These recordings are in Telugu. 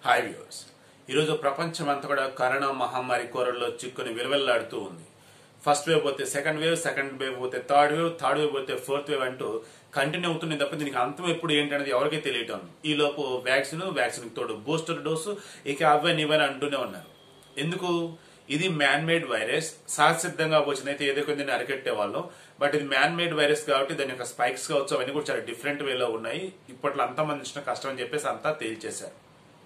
హాయ్ వ్యూవర్స్ ఈరోజు ప్రపంచం అంతా కూడా కరోనా మహమ్మారి కోరల్లో చిక్కుని విలువెల్లాడుతూ ఉంది ఫస్ట్ వేవ్ పోతే సెకండ్ వేవ్ సెకండ్ వేవ్ పోతే థర్డ్ వేవ్ థర్డ్ వేవ్ పోతే ఫోర్త్ వేవ్ అంటూ కంటిన్యూ అవుతుంది తప్ప దీనికి అంతం ఎప్పుడు ఏంటనేది ఎవరికీ తెలియటం ఈ లోపు వ్యాక్సిన్ వ్యాక్సిన్ తోడు బూస్టర్ డోసు ఇక అవన్నీ ఇవన్నీ అంటూనే ఉన్నారు ఎందుకు ఇది మ్యాన్ మేడ్ వైరస్ సహసిద్ధంగా వచ్చినైతే ఏదో కొన్ని అరికెట్టే వాళ్ళం బట్ ఇది మ్యాన్ మేడ్ వైరస్ కాబట్టి దాని యొక్క స్పైక్స్ కావచ్చు అవన్నీ కూడా చాలా డిఫరెంట్ వేలో ఉన్నాయి ఇప్పట్లో అంతా మంది ఇచ్చిన కష్టం అని చెప్పేసి అంతా తేల్చేశారు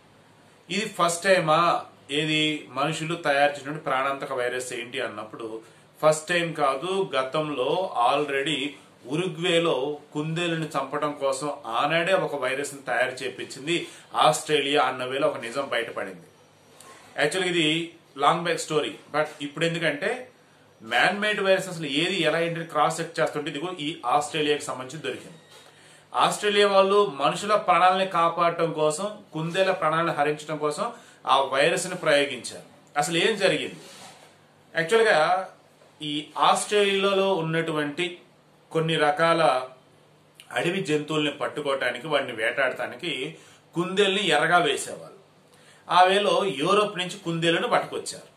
ఇది ఫస్ట్ టైమా ఏది మనుషులు తయారు చేసిన ప్రాణాంతక వైరస్ ఏంటి అన్నప్పుడు ఫస్ట్ టైం కాదు గతంలో ఆల్రెడీ ఉరుగ్వేలో కుందేలుని చంపడం కోసం ఆనాడే ఒక వైరస్ ని తయారు చేపించింది ఆస్ట్రేలియా అన్న వేలో ఒక నిజం బయటపడింది యాక్చువల్గా ఇది లాంగ్ బ్యాక్ స్టోరీ బట్ ఇప్పుడు ఎందుకంటే మ్యాన్ మేడ్ వైరస్ అసలు ఏది ఎలా ఏంటి క్రాస్ చెక్ చేస్తుంటే ఇదిగో ఈ ఆస్ట్రేలియాకి సంబంధించి దొరికింది ఆస్ట్రేలియా వాళ్ళు మనుషుల ప్రాణాలని కాపాడటం కోసం కుందేల ప్రాణాలను హరించడం కోసం ఆ వైరస్ ని ప్రయోగించారు అసలు ఏం జరిగింది యాక్చువల్గా ఈ ఆస్ట్రేలియాలో ఉన్నటువంటి కొన్ని రకాల అడవి జంతువుల్ని పట్టుకోవటానికి వాటిని వేటాడటానికి కుందేల్ని ఎర్రగా వేసేవాళ్ళు ఆ వేలో యూరోప్ నుంచి కుందేలను పట్టుకొచ్చారు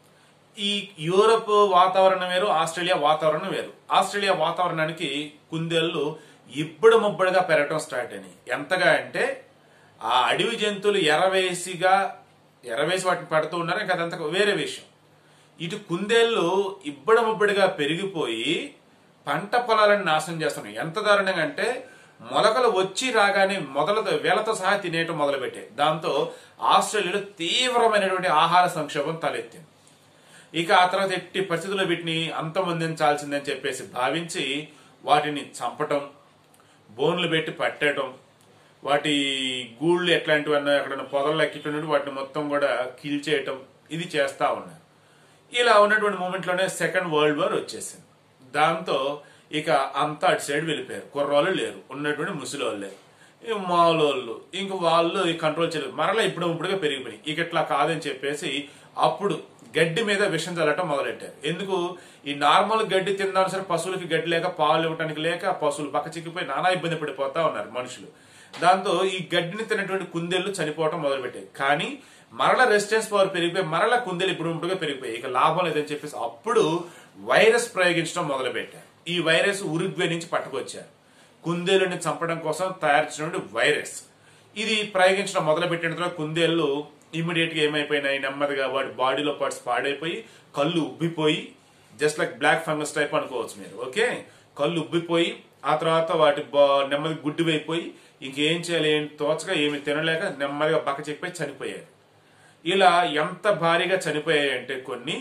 ఈ యూరోప్ వాతావరణం వేరు ఆస్ట్రేలియా వాతావరణం వేరు ఆస్ట్రేలియా వాతావరణానికి కుందేళ్లు ఇబ్బడి ముబ్బడిగా పెరగటం స్టార్ట్ అయినాయి ఎంతగా అంటే ఆ అడవి జంతువులు ఎర్రవేసిగా ఎర్రవేసి వాటిని పడుతూ ఉన్నారు ఇంకా అదంతా వేరే విషయం ఇటు కుందేళ్లు ఇబ్బడి ముబ్బడిగా పెరిగిపోయి పంట పొలాలను నాశనం చేస్తున్నాయి ఎంత దారుణంగా అంటే మొలకలు వచ్చి రాగానే మొదలతో వేలతో సహా తినేయటం మొదలుపెట్టాయి దాంతో ఆస్ట్రేలియాలో తీవ్రమైనటువంటి ఆహార సంక్షోభం తలెత్తింది ఇక ఆ తర్వాత ఎట్టి పరిస్థితుల్లో వీటిని అంతమొందించాల్సిందని చెప్పేసి భావించి వాటిని చంపటం బోన్లు పెట్టి పట్టడం వాటి గూళ్ళు ఎట్లాంటివన్నా ఎక్కడైనా పొదలు ఎక్కినట్టు వాటిని మొత్తం కూడా కిల్ చేయటం ఇది చేస్తా ఉన్నారు ఇలా ఉన్నటువంటి మూమెంట్లోనే సెకండ్ వరల్డ్ వార్ వచ్చేసింది దాంతో ఇక అంతా అటు సైడ్ వెళ్ళిపోయారు కుర్రోళ్ళు లేరు ఉన్నటువంటి ముసలోళ్ళే ఈ మాలోళ్ళు ఇంక వాళ్ళు కంట్రోల్ చేయలేదు మరలా ఇప్పుడు ఇప్పుడుగా పెరిగిపోయి ఇక ఇట్లా కాదని చెప్పేసి అప్పుడు గడ్డి మీద విషం చల్లటం మొదలెట్టారు ఎందుకు ఈ నార్మల్ గడ్డి తిందాం సరే పశువులకి గడ్డి లేక పాలు ఇవ్వడానికి లేక పశువులు పక్క చిక్కిపోయి నానా ఇబ్బంది పడిపోతా ఉన్నారు మనుషులు దాంతో ఈ గడ్డిని తిన్నటువంటి కుందేళ్లు చనిపోవటం మొదలుపెట్టాయి కానీ మరల రెసిస్టెన్స్ పవర్ పెరిగిపోయి మరల కుందేలు ఇప్పుడు ఇప్పుడుగా పెరిగిపోయాయి ఇక లాభం లేదని చెప్పేసి అప్పుడు వైరస్ ప్రయోగించడం మొదలుపెట్టారు ఈ వైరస్ ఉరుగ్వే నుంచి పట్టుకొచ్చారు కుందేలుని చంపడం కోసం తయారు చేసినటువంటి వైరస్ ఇది ప్రయోగించడం మొదలుపెట్టిన తర్వాత కుందేళ్లు ఇమీడియట్ గా ఏమైపోయినాయి నెమ్మదిగా వాటి బాడీలో పార్ట్స్ పాడైపోయి కళ్ళు ఉబ్బిపోయి just like black fungus type అనుకోవచ్చు మీరు ఓకే కళ్ళు ఉబ్బిపోయి ఆ తర్వాత వాటి నెమ్మది గుడ్డివైపోయి ఇంకేం చేయాలి ఏం తోచగా ఏమి తినలేక నెమ్మదిగా బక్క చెప్పి చనిపోయారు ఇలా ఎంత భారీగా చనిపోయాయంటే కొన్ని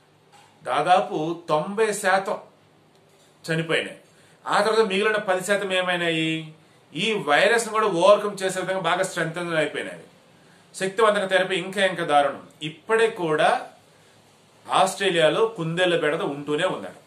దాదాపు తొంభై శాతం చనిపోయినాయి ఆ తర్వాత మిగిలిన పది శాతం ఏమైనాయి ఈ వైరస్ ను కూడా ఓవర్కమ్ చేసే విధంగా బాగా స్ట్రెంగ్ అయిపోయినాయి శక్తివంతంగా తెరపి ఇంకా ఇంకా దారుణం ఇప్పుడే కూడా ఆస్ట్రేలియాలో కుందేళ్ల బెడద ఉంటూనే ఉందట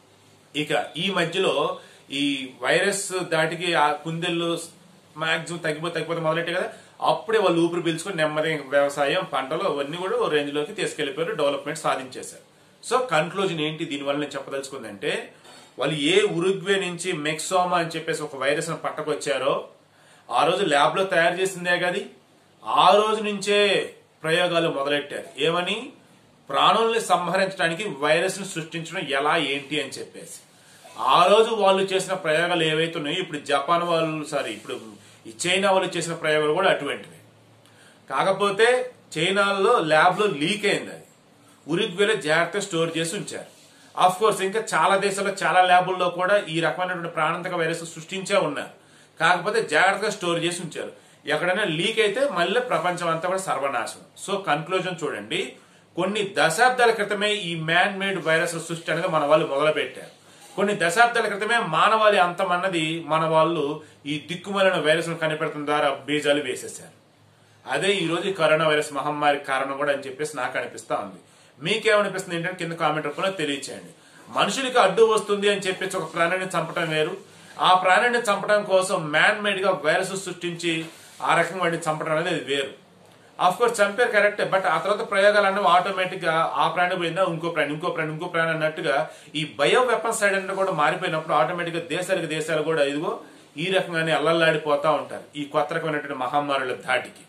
ఇక ఈ మధ్యలో ఈ వైరస్ దాటికి ఆ కుందేళ్ళు మాక్సిమం తగ్గిపోతే తగ్గిపోతే మొదలెట్టే కదా అప్పుడే వాళ్ళు ఊపిరి పీల్చుకుని నెమ్మది వ్యవసాయం పంటలు అవన్నీ కూడా ఓ రేంజ్ లోకి తీసుకెళ్లిపోయారు డెవలప్మెంట్ సాధించేశారు సో కన్క్లూజన్ ఏంటి దీనివల్ల నేను చెప్పదలుచుకుందంటే వాళ్ళు ఏ ఉరుగ్వే నుంచి మెక్సోమా అని చెప్పేసి ఒక వైరస్ పట్టకొచ్చారో ఆ రోజు ల్యాబ్ లో తయారు చేసిందే గది ఆ రోజు నుంచే ప్రయోగాలు మొదలెట్టారు ఏమని ప్రాణుల్ని సంహరించడానికి వైరస్ ను సృష్టించడం ఎలా ఏంటి అని చెప్పేసి ఆ రోజు వాళ్ళు చేసిన ప్రయోగాలు ఏవైతే ఉన్నాయో ఇప్పుడు జపాన్ వాళ్ళు సారీ ఇప్పుడు ఈ చైనా వాళ్ళు చేసిన ప్రయోగాలు కూడా అటువంటివి కాకపోతే చైనాలో ల్యాబ్ లో లీక్ అయింది అది ఉరిగ్వేలో జాగ్రత్తగా స్టోర్ చేసి ఉంచారు ఆఫ్ కోర్స్ ఇంకా చాలా దేశాల్లో చాలా ల్యాబుల్లో కూడా ఈ రకమైనటువంటి ప్రాణాంతక వైరస్ సృష్టించే ఉన్నారు కాకపోతే జాగ్రత్తగా స్టోర్ చేసి ఉంచారు ఎక్కడైనా లీక్ అయితే మళ్ళీ ప్రపంచం అంతా కూడా సర్వనాశనం సో కన్క్లూజన్ చూడండి కొన్ని దశాబ్దాల క్రితమే ఈ మ్యాన్ మేడ్ వైరస్ సృష్టి అనేది మన వాళ్ళు మొదలు పెట్టారు కొన్ని దశాబ్దాల క్రితమే మానవాళి అంతం అన్నది మన వాళ్ళు ఈ దిక్కుమలిన వైరస్ కనిపెడటం ద్వారా బీజాలు వేసేశారు అదే ఈ రోజు కరోనా వైరస్ మహమ్మారి కారణం కూడా అని చెప్పేసి నాకు అనిపిస్తా ఉంది మీకేమనిపిస్తుంది ఏంటంటే కింద కామెంట్ రూపంలో తెలియచేయండి మనుషులకి అడ్డు వస్తుంది అని చెప్పేసి ఒక ప్రాణిని చంపడం వేరు ఆ ప్రాణిని చంపడం కోసం మ్యాన్ మేడ్ గా వైరస్ సృష్టించి ఆ రకంగా వాడిని చంపడం అనేది అది వేరు ఆఫ్ కోర్స్ చంపారు కరెక్టే బట్ ఆ తర్వాత ప్రయోగాలు అన్నవి ఆటోమేటిక్ గా ఆ ప్రాణి పోయిందా ఇంకో ప్రాణి ఇంకో ప్రాణి ఇంకో ప్రాణి అన్నట్టుగా ఈ బయో వెపన్ సైడ్ అనేది కూడా మారిపోయినప్పుడు ఆటోమేటిక్ గా దేశాలకు దేశాలు కూడా ఇదిగో ఈ రకంగానే అల్లల్లాడిపోతా ఉంటారు ఈ కొత్త రకమైనటువంటి మహమ్మారుల ధాటికి